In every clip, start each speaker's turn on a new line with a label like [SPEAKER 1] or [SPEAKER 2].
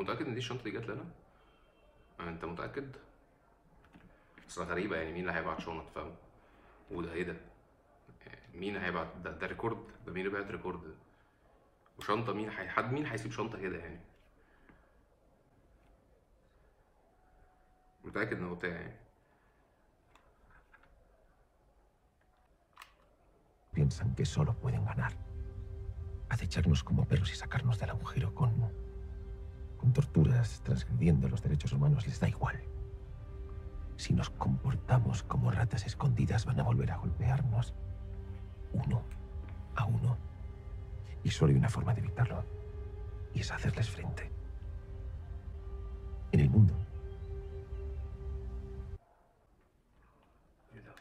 [SPEAKER 1] متاكد ان دي الشنطه دي جت لنا آه، انت متاكد اصل غريبه يعني مين اللي هيبعت شنط فاهم وده ايه ده يعني مين هيبعت ده, ده ريكورد ده مين اللي بعت ريكورد ده وشنطه مين هي حد مين هيسيب شنطه كده يعني متاكد ان هو بتاعي يعني
[SPEAKER 2] Piensan que solo pueden ganar. Acecharnos como perros y sacarnos del agujero con. con torturas, transgrediendo los derechos humanos, les da igual. Si nos comportamos como ratas escondidas, van a volver a golpearnos. Uno a uno. Y solo hay una forma de evitarlo. Y es hacerles frente. En el mundo,
[SPEAKER 1] ايه ده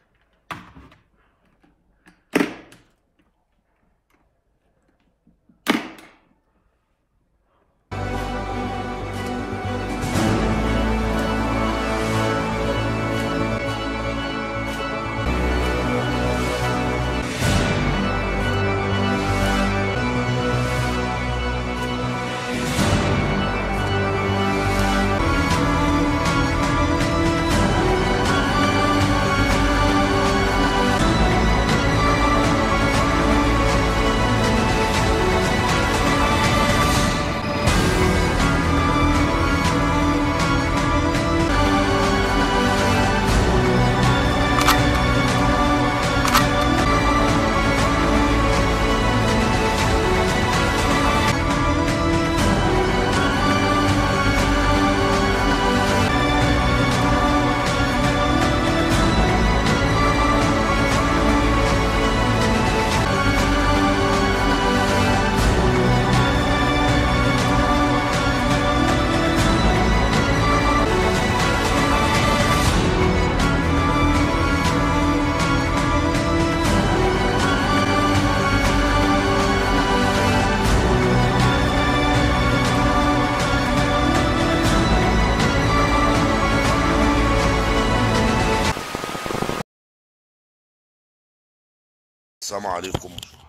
[SPEAKER 3] السلام عليكم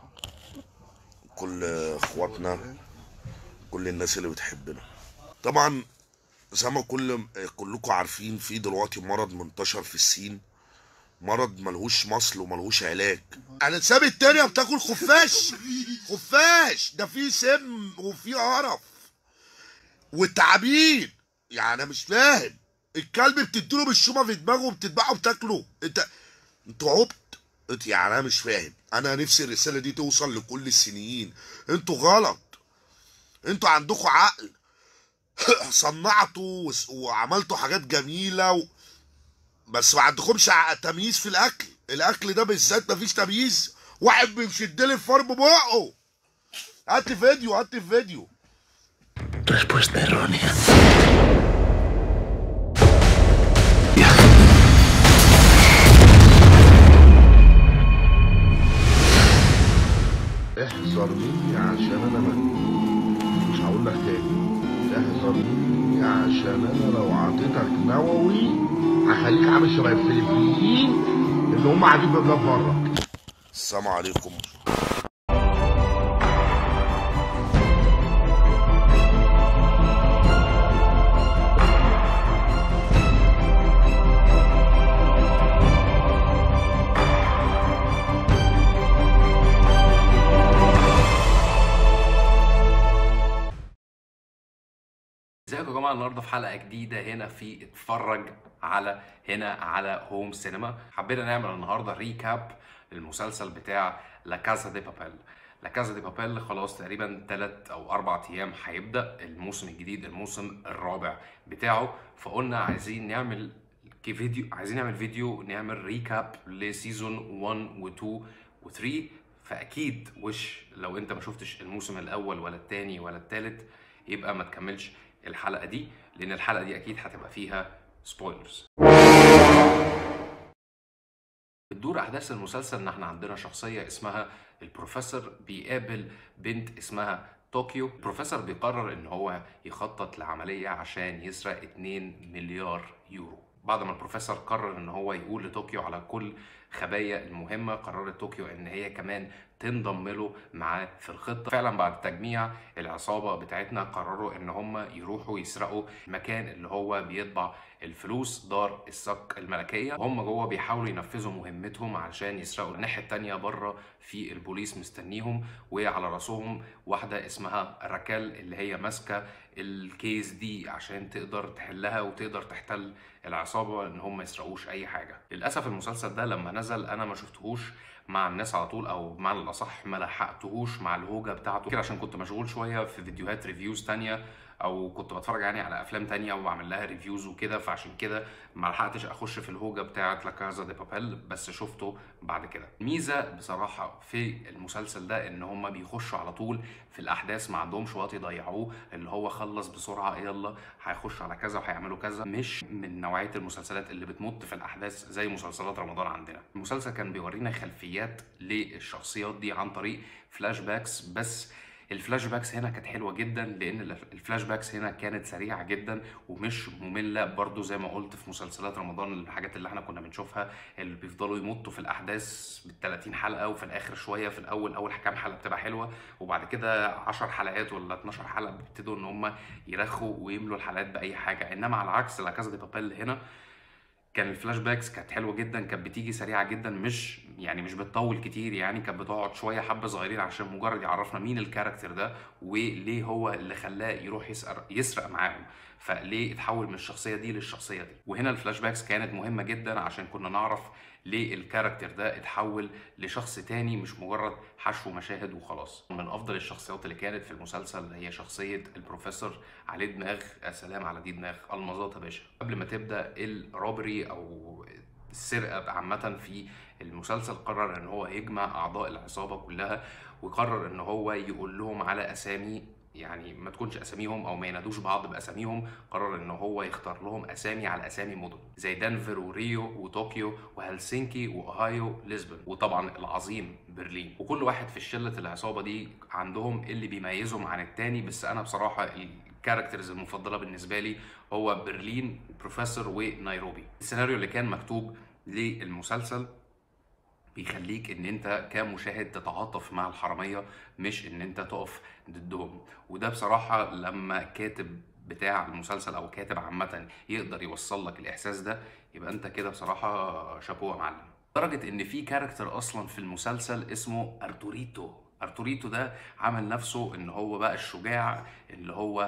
[SPEAKER 3] كل اخواتنا كل الناس اللي بتحبنا طبعا زي ما كل كلكم عارفين في دلوقتي مرض منتشر في الصين مرض ملهوش مصل وملهوش علاج انا ساب التانية بتاكل خفاش خفاش ده فيه سم وفيه قرف والتعابين يعني انا مش فاهم الكلب بتديله بالشومه في دماغه وبتذبحه وبتاكله انت انت عبط انت يعني انا مش فاهم انا نفسي الرساله دي توصل لكل الصينيين انتوا غلط انتوا عندكم عقل صنعتوا وس- وعملتوا حاجات جميله و... بس ما عندكمش ع- تمييز في الاكل الاكل ده بالذات مفيش تمييز واحد بيشد لي الفار ببقه هات لي فيديو هات لي فيديو
[SPEAKER 2] respuesta errónea.
[SPEAKER 3] احذر مني عشان انا مجنون مش هقول لك تاني احذر مني عشان انا لو عطيتك نووي هخليك عامل شبه الفلبينيين اللي هم قاعدين ببلاد بره السلام عليكم
[SPEAKER 1] ازيكم يا جماعه النهارده في حلقه جديده هنا في اتفرج على هنا على هوم سينما حبينا نعمل النهارده ريكاب للمسلسل بتاع لا كازا دي بابيل لا كازا دي بابيل خلاص تقريبا 3 او 4 ايام هيبدا الموسم الجديد الموسم الرابع بتاعه فقلنا عايزين نعمل كي فيديو عايزين نعمل فيديو نعمل ريكاب لسيزون 1 و2 و3 فاكيد وش لو انت ما شفتش الموسم الاول ولا الثاني ولا الثالث يبقى ما تكملش الحلقه دي لان الحلقه دي اكيد هتبقى فيها سبويلرز بتدور احداث المسلسل ان احنا عندنا شخصيه اسمها البروفيسور بيقابل بنت اسمها طوكيو البروفيسور بيقرر ان هو يخطط لعمليه عشان يسرق 2 مليار يورو بعد ما البروفيسور قرر ان هو يقول لطوكيو على كل الخبايا المهمه قررت طوكيو ان هي كمان تنضم له معاه في الخطه فعلا بعد تجميع العصابه بتاعتنا قرروا ان هم يروحوا يسرقوا المكان اللي هو بيطبع الفلوس دار الصك الملكيه وهم جوه بيحاولوا ينفذوا مهمتهم علشان يسرقوا الناحيه التانيه بره في البوليس مستنيهم وعلى راسهم واحده اسمها راكال اللي هي ماسكه الكيس دي عشان تقدر تحلها وتقدر تحتل العصابه ان هم ما يسرقوش اي حاجه للاسف المسلسل ده لما نزل انا ما شفتهوش مع الناس على طول او بمعنى الاصح ما لحقتهوش مع الهوجه بتاعته كده عشان كنت مشغول شويه في فيديوهات ريفيوز تانية او كنت بتفرج يعني على افلام تانية وبعمل لها ريفيوز وكده فعشان كده ما لحقتش اخش في الهوجه بتاعه لا كازا دي بابيل بس شفته بعد كده الميزه بصراحه في المسلسل ده ان هم بيخشوا على طول في الاحداث ما عندهمش وقت يضيعوه اللي هو خلص بسرعه يلا هيخش على كذا وهيعملوا كذا مش من نوعيه المسلسلات اللي بتمط في الاحداث زي مسلسلات رمضان عندنا المسلسل كان بيورينا خلفيات للشخصيات دي عن طريق فلاش باكس بس الفلاش باكس هنا كانت حلوه جدا لان الفلاش باكس هنا كانت سريعه جدا ومش ممله برضو زي ما قلت في مسلسلات رمضان الحاجات اللي احنا كنا بنشوفها اللي بيفضلوا يمطوا في الاحداث بال 30 حلقه وفي الاخر شويه في الاول اول كام حلقه بتبقى حلوه وبعد كده 10 حلقات ولا 12 حلقه بيبتدوا ان هم يرخوا ويملوا الحلقات باي حاجه انما على عكس لا كازا دي بابيل هنا كان الفلاش باكس كانت حلوه جدا كانت بتيجي سريعه جدا مش يعني مش بتطول كتير يعني كانت بتقعد شويه حبه صغيرين عشان مجرد يعرفنا مين الكاركتر ده وليه هو اللي خلاه يروح يسرق يسرق معاهم فليه اتحول من الشخصيه دي للشخصيه دي وهنا الفلاش باكس كانت مهمه جدا عشان كنا نعرف ليه الكاركتر ده اتحول لشخص تاني مش مجرد حشو مشاهد وخلاص من افضل الشخصيات اللي كانت في المسلسل هي شخصيه البروفيسور علي دماغ سلام على دي دماغ المظاط يا باشا قبل ما تبدا الرابري او السرقه عامه في المسلسل قرر ان هو يجمع اعضاء العصابه كلها وقرر ان هو يقول لهم على اسامي يعني ما تكونش اساميهم او ما ينادوش بعض باساميهم قرر ان هو يختار لهم اسامي على اسامي مدن زي دنفر وريو وطوكيو وهلسنكي واوهايو لشبن وطبعا العظيم برلين وكل واحد في شله العصابه دي عندهم اللي بيميزهم عن التاني بس انا بصراحه الكاركترز المفضله بالنسبه لي هو برلين بروفيسور ونيروبي السيناريو اللي كان مكتوب للمسلسل بيخليك ان انت كمشاهد تتعاطف مع الحراميه مش ان انت تقف ضدهم وده بصراحه لما كاتب بتاع المسلسل او كاتب عامه يقدر يوصل لك الاحساس ده يبقى انت كده بصراحه شابوه يا معلم لدرجه ان في كاركتر اصلا في المسلسل اسمه ارتوريتو ارتوريتو ده عمل نفسه ان هو بقى الشجاع اللي هو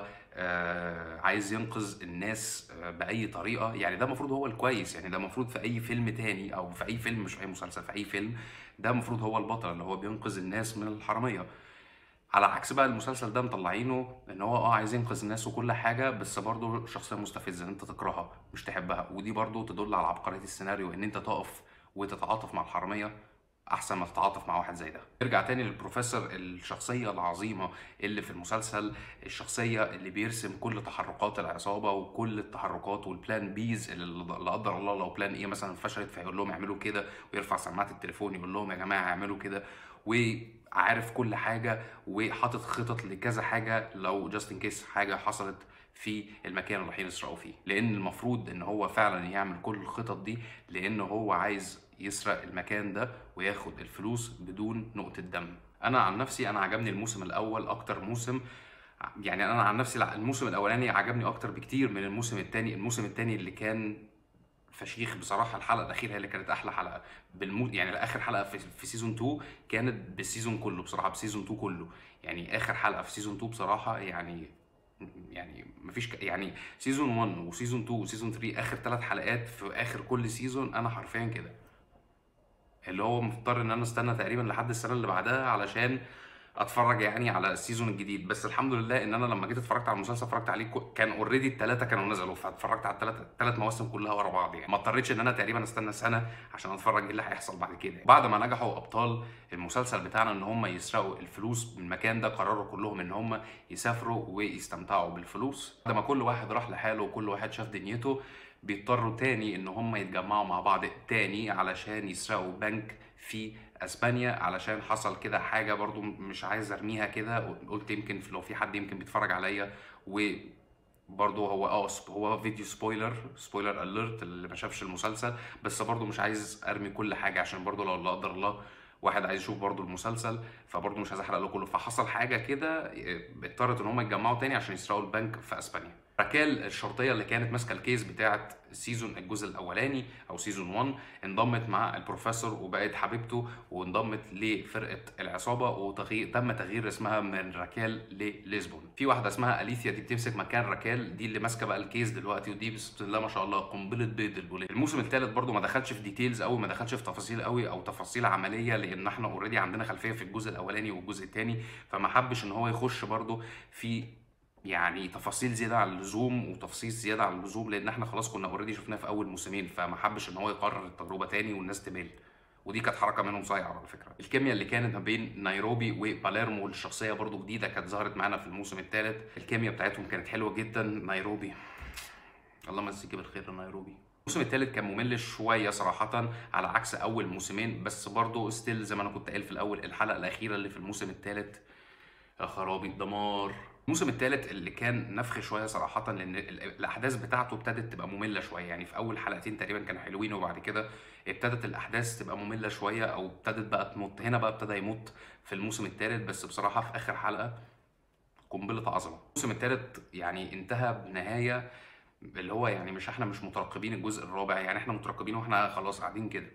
[SPEAKER 1] آه عايز ينقذ الناس آه باي طريقه يعني ده المفروض هو الكويس يعني ده المفروض في اي فيلم تاني او في اي فيلم مش في اي مسلسل في اي فيلم ده المفروض هو البطل اللي هو بينقذ الناس من الحراميه على عكس بقى المسلسل ده مطلعينه ان هو اه عايز ينقذ الناس وكل حاجه بس برضه شخصيه مستفزه ان انت تكرهها مش تحبها ودي برضه تدل على عبقريه السيناريو ان انت تقف وتتعاطف مع الحراميه احسن ما تتعاطف مع واحد زي ده نرجع تاني للبروفيسور الشخصيه العظيمه اللي في المسلسل الشخصيه اللي بيرسم كل تحركات العصابه وكل التحركات والبلان بيز اللي لا قدر الله لو بلان ايه مثلا فشلت فيقول لهم اعملوا كده ويرفع سماعه التليفون يقول لهم يا جماعه اعملوا كده وعارف كل حاجه وحاطط خطط لكذا حاجه لو جاست ان كيس حاجه حصلت في المكان اللي رايحين يسرقوا فيه لان المفروض ان هو فعلا يعمل كل الخطط دي لان هو عايز يسرق المكان ده وياخد الفلوس بدون نقطة دم انا عن نفسي انا عجبني الموسم الاول اكتر موسم يعني انا عن نفسي الموسم الاولاني عجبني اكتر بكتير من الموسم الثاني الموسم الثاني اللي كان فشيخ بصراحه الحلقه الاخيره هي اللي كانت احلى حلقه بالمو... يعني اخر حلقه في, في سيزون 2 كانت بالسيزون كله بصراحه بسيزون 2 كله يعني اخر حلقه في سيزون 2 بصراحه يعني يعني مفيش ك... يعني سيزون 1 وسيزون 2 وسيزون 3 اخر ثلاث حلقات في اخر كل سيزون انا حرفيا كده اللي هو مضطر ان انا استنى تقريبا لحد السنه اللي بعدها علشان اتفرج يعني على السيزون الجديد بس الحمد لله ان انا لما جيت اتفرجت على المسلسل اتفرجت عليه كان اوريدي الثلاثه كانوا نزلوا فاتفرجت على الثلاث ثلاث مواسم كلها ورا بعض يعني ما اضطريتش ان انا تقريبا استنى سنه عشان اتفرج ايه اللي هيحصل بعد كده بعد ما نجحوا ابطال المسلسل بتاعنا ان هم يسرقوا الفلوس من المكان ده قرروا كلهم ان هم يسافروا ويستمتعوا بالفلوس بعد ما كل واحد راح لحاله وكل واحد شاف دنيته بيضطروا تاني ان هم يتجمعوا مع بعض تاني علشان يسرقوا بنك في اسبانيا علشان حصل كده حاجه برضو مش عايز ارميها كده قلت يمكن لو في حد يمكن بيتفرج عليا و برضه هو اه سب- هو فيديو سبويلر سبويلر اليرت اللي ما شافش المسلسل بس برضه مش عايز ارمي كل حاجه عشان برضه لو لا قدر الله واحد عايز يشوف برضه المسلسل فبرضه مش عايز احرق له كله فحصل حاجه كده اه، اضطرت ان هم يتجمعوا تاني عشان يسرقوا البنك في اسبانيا راكيل الشرطيه اللي كانت ماسكه الكيس بتاعه سيزون الجزء الاولاني او سيزون 1 انضمت مع البروفيسور وبقت حبيبته وانضمت لفرقه العصابه وتغيير تم تغيير اسمها من راكيل لليزبون في واحده اسمها اليثيا دي بتمسك مكان راكيل دي اللي ماسكه بقى الكيس دلوقتي ودي بسم الله ما شاء الله قنبله بيض الولاد الموسم الثالث برضو ما دخلش في ديتيلز قوي ما دخلش في تفاصيل قوي او تفاصيل عمليه لان احنا اوريدي عندنا خلفيه في الجزء الاولاني والجزء الثاني فما حبش ان هو يخش برضو في يعني تفاصيل زياده عن اللزوم وتفاصيل زياده عن اللزوم لان احنا خلاص كنا اوريدي شفناه في اول موسمين فما حبش ان هو يكرر التجربه تاني والناس تمل ودي كانت حركه منهم صايعه على فكره الكيمياء اللي كانت ما بين نيروبي وباليرمو الشخصيه برضو جديده كانت ظهرت معانا في الموسم الثالث الكيمياء بتاعتهم كانت حلوه جدا نيروبي الله يمسيك بالخير يا نيروبي الموسم الثالث كان ممل شويه صراحه على عكس اول موسمين بس برضه ستيل زي ما انا كنت قايل في الاول الحلقه الاخيره اللي في الموسم الثالث يا خرابي الدمار الموسم الثالث اللي كان نفخ شويه صراحه لان ال- الاحداث بتاعته ابتدت تبقى ممله شويه يعني في اول حلقتين تقريبا كانوا حلوين وبعد كده ابتدت الاحداث تبقى ممله شويه او ابتدت بقى تمط هنا بقى ابتدى يمط في الموسم الثالث بس بصراحه في اخر حلقه قنبله عظمه الموسم الثالث يعني انتهى بنهايه اللي هو يعني مش احنا مش مترقبين الجزء الرابع يعني احنا مترقبين واحنا خلاص قاعدين كده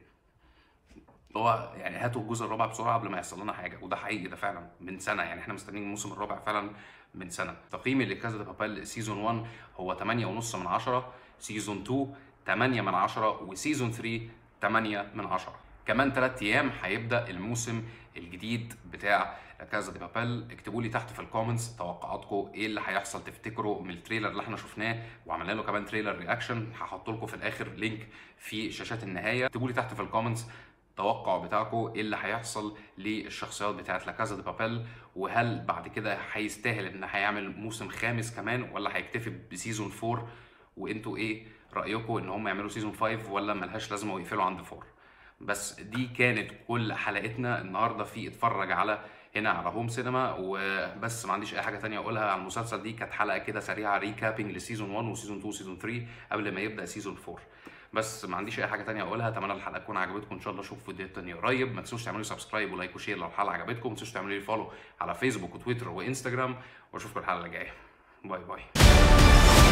[SPEAKER 1] اللي هو يعني هاتوا الجزء الرابع بسرعه قبل ما يحصل لنا حاجه وده حقيقي ده فعلا من سنه يعني احنا مستنيين الموسم الرابع فعلا من سنه تقييمي لكازا دي بابيل سيزون 1 هو 8.5 من 10 سيزون 2 8 من 10 وسيزون 3 8 من 10 كمان 3 ايام هيبدا الموسم الجديد بتاع كازا دي بابيل اكتبوا لي تحت في الكومنتس توقعاتكم ايه اللي هيحصل تفتكروا من التريلر اللي احنا شفناه وعملنا له كمان تريلر رياكشن هحط لكم في الاخر لينك في شاشات النهايه اكتبوا لي تحت في الكومنتس التوقع بتاعكم ايه اللي هيحصل للشخصيات بتاعت لاكازا دي بابيل وهل بعد كده هيستاهل ان هيعمل موسم خامس كمان ولا هيكتفي بسيزون 4 وانتوا ايه رايكم ان هم يعملوا سيزون 5 ولا ملهاش لازمه ويقفلوا عند 4 بس دي كانت كل حلقتنا النهارده في اتفرج على هنا على هوم سينما وبس ما عنديش اي حاجه تانية اقولها على المسلسل دي كانت حلقه كده سريعه ريكابينج لسيزون 1 وسيزون 2 وسيزون 3 قبل ما يبدا سيزون 4 بس ما عنديش اي حاجه تانية اقولها اتمنى الحلقه تكون عجبتكم ان شاء الله اشوفكم فيديوهات تانية قريب ما تنسوش تعملوا سبسكرايب ولايك وشير لو الحلقه عجبتكم ما تنسوش تعملوا لي فولو على فيسبوك وتويتر وانستجرام واشوفكم الحلقه اللي جايه باي باي